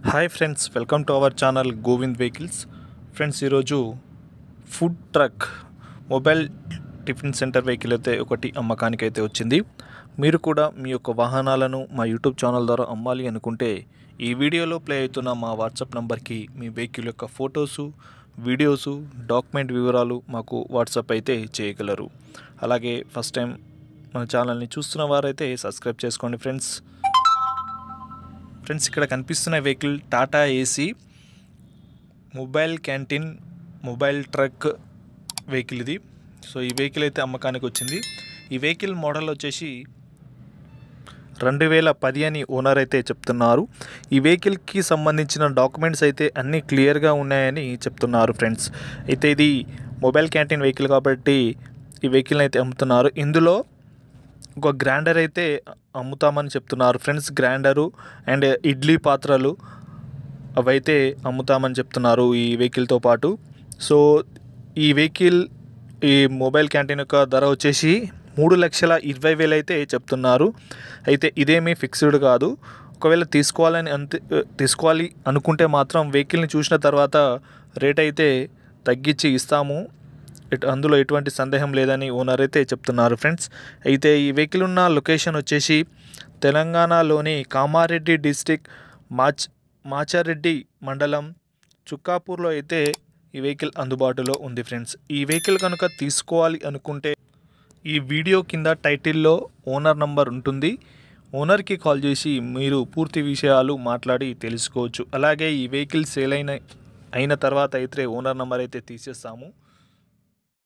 hi friends welcome to our channel Govind vehicles friends ఈరోజు food truck mobile tiffin center vehicle అయితే ఒకటి అమ్మకానికి అయితే వచ్చింది మీరు కూడా మీ యొక్క వాహనాలను మా యూట్యూబ్ ఛానల్ ద్వారా అమ్మాలి అనుకుంటే ఈ వీడియోలో ప్లే అవుతున్న మా వాట్సాప్ నంబర్కి మీ వెహికల్ యొక్క ఫొటోసు వీడియోసు డాక్యుమెంట్ వివరాలు మాకు వాట్సాప్ అయితే చేయగలరు అలాగే ఫస్ట్ టైం మన ఛానల్ని చూస్తున్న వారైతే సబ్స్క్రైబ్ చేసుకోండి ఫ్రెండ్స్ ఫ్రెండ్స్ ఇక్కడ కనిపిస్తున్న vehicle Tata AC mobile canteen mobile truck vehicle ఇది సో ఈ వెహికల్ అయితే అమ్మకానికి వచ్చింది ఈ వెహికల్ మోడల్ వచ్చేసి రెండు వేల పది అని ఓనర్ అయితే చెప్తున్నారు ఈ వెహికల్కి సంబంధించిన డాక్యుమెంట్స్ అయితే అన్నీ క్లియర్గా ఉన్నాయని చెప్తున్నారు ఫ్రెండ్స్ అయితే ఇది మొబైల్ క్యాంటీన్ వెహికల్ కాబట్టి ఈ వెహికల్ని అయితే అమ్ముతున్నారు ఇందులో ఒక గ్రైండర్ అయితే అమ్ముతామని చెప్తున్నారు ఫ్రెండ్స్ గ్రైండరు అండ్ ఇడ్లీ పాత్రలు అవైతే అమ్ముతామని చెప్తున్నారు ఈ వెహికల్తో పాటు సో ఈ వెహికల్ ఈ మొబైల్ క్యాంటీన్ యొక్క ధర వచ్చేసి మూడు లక్షల ఇరవై వేలు అయితే చెప్తున్నారు అయితే ఇదేమీ ఫిక్స్డ్ కాదు ఒకవేళ తీసుకోవాలని అంతే తీసుకోవాలి అనుకుంటే మాత్రం వెహికల్ని చూసిన తర్వాత రేట్ అయితే తగ్గించి ఇస్తాము ఎట్- అందులో ఎటువంటి సందేహం లేదని ఓనర్ అయితే చెప్తున్నారు ఫ్రెండ్స్ అయితే ఈ వెహికల్ ఉన్న లొకేషన్ వచ్చేసి తెలంగాణలోని కామారెడ్డి డిస్టిక్ మాచ్ మాచారెడ్డి మండలం చుక్కాపూర్లో అయితే ఈ వెహికల్ అందుబాటులో ఉంది ఫ్రెండ్స్ ఈ వెహికల్ కనుక తీసుకోవాలి అనుకుంటే ఈ వీడియో కింద టైటిల్లో ఓనర్ నంబర్ ఉంటుంది ఓనర్కి కాల్ చేసి మీరు పూర్తి విషయాలు మాట్లాడి తెలుసుకోవచ్చు అలాగే ఈ వెహికల్ సేల్ అయిన అయిన తర్వాత అయితే ఓనర్ నంబర్ అయితే తీసేస్తాము